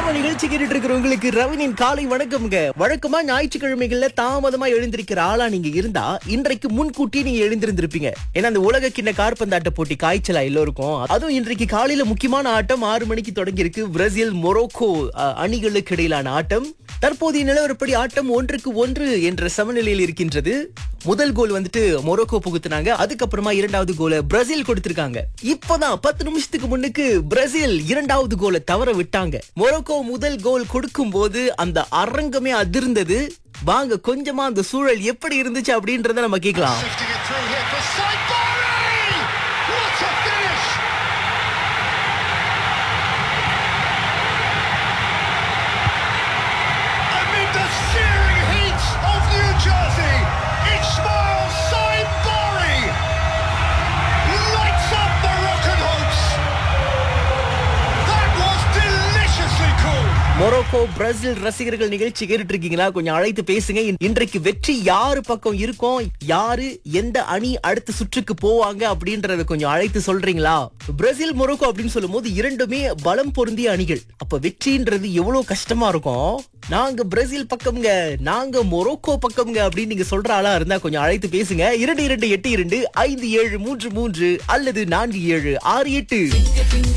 நம்ம நிகழ்ச்சி கேட்டுட்டு இருக்கிறவங்களுக்கு ரவினின் காலை வணக்கம்ங்க வழக்கமா ஞாயிற்றுக்கிழமைகள்ல தாமதமா எழுந்திருக்கிற ஆளா நீங்க இருந்தா இன்றைக்கு முன்கூட்டியே நீங்க எழுந்திருந்திருப்பீங்க ஏன்னா அந்த உலக கிண்ண கார்பந்தாட்ட போட்டி காய்ச்சலா எல்லோருக்கும் அதுவும் இன்றைக்கு காலையில முக்கியமான ஆட்டம் ஆறு மணிக்கு தொடங்கி இருக்கு பிரேசில் மொரோக்கோ அஹ், அணிகளுக்கு இடையிலான ஆட்டம் தற்போதைய நிலவரப்படி ஆட்டம் ஒன்றுக்கு ஒன்று என்ற சமநிலையில் இருக்கின்றது முதல் கோல் வந்துட்டு மொரோக்கோ புகுத்துனாங்க அதுக்கப்புறமா இரண்டாவது கோலை பிரேசில் கொடுத்திருக்காங்க இப்பதான் பத்து நிமிஷத்துக்கு முன்னுக்கு பிரேசில் இரண்டாவது கோலை தவற விட்டாங்க மொரோக்கோ முதல் கோல் கொடுக்கும் போது அந்த அரங்கமே அதிர்ந்தது வாங்க கொஞ்சமா அந்த சூழல் எப்படி இருந்துச்சு அப்படின்றத நம்ம கேட்கலாம் Sifting it through here for Saibari! What a finish! Amid the searing heat of New Jersey, Ismail Saibari lights up Moroccan hopes. That was deliciously cool. Morocco Brazil ரசிகர்கள் நிகழ்ச்சி கேட்டுட்டு இருக்கீங்களா கொஞ்சம் அழைத்து பேசுங்க இன்- இன்றைக்கு வெற்றி யாரு பக்கம் இருக்கும் யாரு எந்த அணி அடுத்த சுற்றுக்கு போவாங்க அப்படின்றத கொஞ்சம் அழைத்து சொல்றீங்களா பிரேசில் மொரோக்கோ அப்படின்னு சொல்லும்போது இரண்டுமே பலம் பொருந்திய அணிகள் அப்ப வெற்றின்றது எவ்வளவு கஷ்டமா இருக்கும் நாங்க பிரேசில் பக்கம்ங்க நாங்க மொரோக்கோ பக்கம்ங்க அப்படின்னு நீங்க சொல்ற ஆளா இருந்தா கொஞ்சம் அழைத்து பேசுங்க இரண்டு இரண்டு எட்டு இரண்டு ஐந்து ஏழு மூன்று மூன்று அல்லது நான்கு ஏழு ஆறு எட்டு